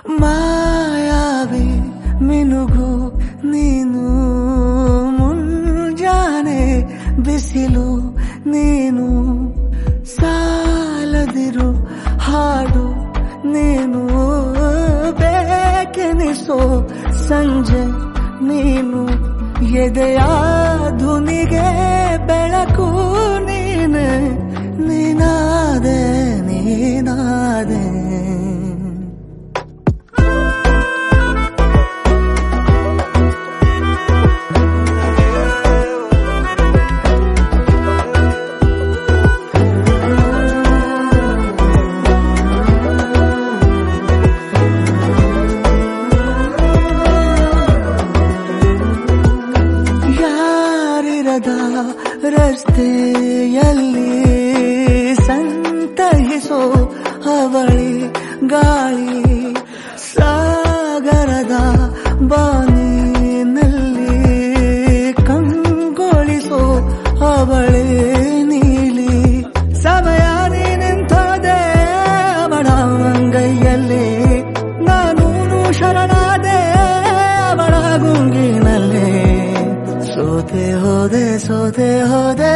ಮಾಯಾವಿ ಮಿನುಗು ನೀನು ಮುಂಜಾನೆ ಬಿಸಿಲು ನೀನು ಸಾಲದಿರು ಹಾಡು ನೀನು ಬೇಕೆನಿಸೋ ಸಂಜೆ ನೀನು ಎದೆಯ ಧುನಿಗೆ ಬೆಳಕು ನೀನೆ ನೀನಾದೆ ನೀನಾದೆ ಯಾರಿರದ ರಸ್ತೆಯಲ್ಲಿ ಸಂತಹಿಸೋ ಅವಳಿ ಗಾಳಿ ಸಾಗರದ ಬಾನಿನಲ್ಲಿ ಕಂಗೊಳಿಸೋ ಅವಳೆ ನೀಲಿ ಸಮಯ ನಿಂತದೆ ಅವಳ ಅಂಗೈಯಲ್ಲಿ ನಾನು ಶರಣಾದೆ ಅವಳ ಗುಂಗಿನಲ್ಲಿ ಸೋತೆ ಹೋದೆ ಸೋತೆ ಹೋದೆ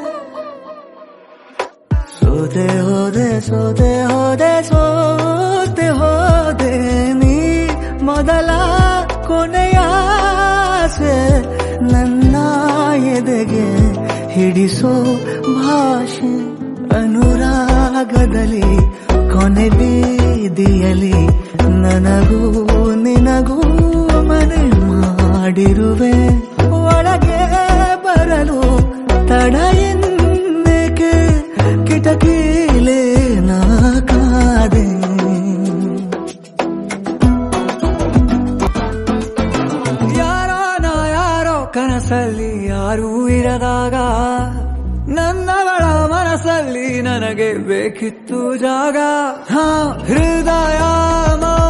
ಸೋತೆ ಹೋದೆ ಸೋತೆ ಹೋದೆ ಸೋತೆ ಹೋದೆ ನೀ ಮೊದಲ ಕೊನೆಯ ಆಸೆ ನನ್ನ ಎದೆಗೆ ಹಿಡಿಸೋ ಭಾಷೆ ಅನುರಾಗದಲ್ಲಿ ಕೊನೆ ಬೀದಿಯಲಿ ನನಗೂ ನಿನಗೂ ಮನೆ ಮಾಡಿರುವೆ ಒಳಗೆ ಬರಲು ತಡ ಎನ್ನಕ್ಕೆ ಕಿಟಕಿಲೇ ನಾ ಕಾದೆ ಯಾರೋ ನಾ ಯಾರೋ ಕನಸಲ್ಲಿ ಯಾರೂ ಇರದಾಗ ನನ್ನವಳ ಮನಸ್ಸಲ್ಲಿ ನನಗೆ ಬೇಕಿತ್ತು ಜಾಗ ಹಾ ಹೃದಯ ಮಾ